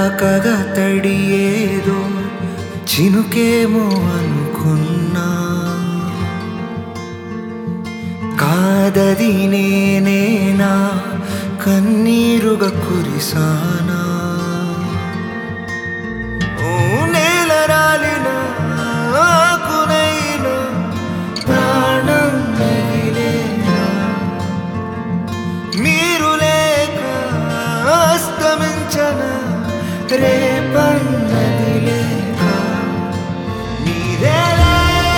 తాకగా తడి ఏదో చినుకేమో అనుకున్నా కాదది నేనేనా కన్నీరుగా కురిసానా ఓ నేల రాలిన ఆకునైనా ప్రాణం మిగిలేనా మీరు లేక అస్తమించన రేపన్నది లేక మీరేలే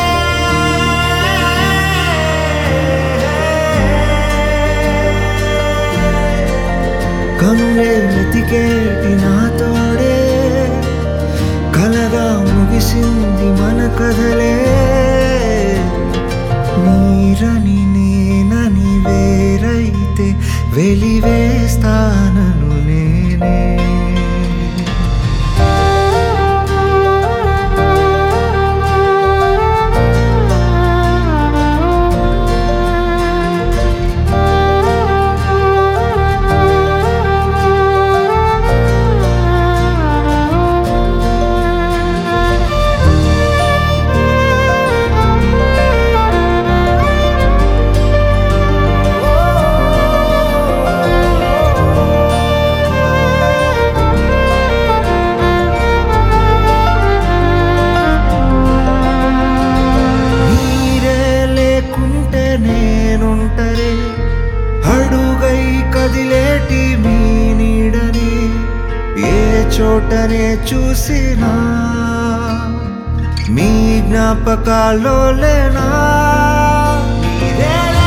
కనులే వెతికేటి నా తోడే కలగా ముగిసింది మన కథలే నీరని నేనని వేరైతే వెలివేస్తానను నేనే మీరే లేకుంటే నేనుంటరే అడుగై కదిలేటి మీ నీడని ఏ చోటనే చూసినా మీ జ్ఞాపకాల్లో లేనా మీరేలే.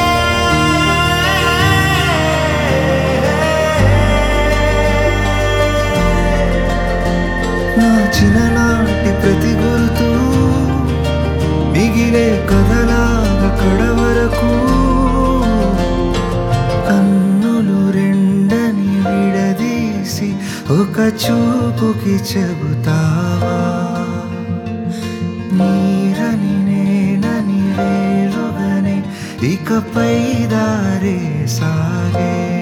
నా చిన్ననాటి ప్రతి గుర్తు మిగిలే కథలాగా కడవరకు కన్నులు రెండని విడదీసి ఒక చూపుకి చెబుతావా నీరని నేనని వేరుగనే ఇకపై దారే సాగే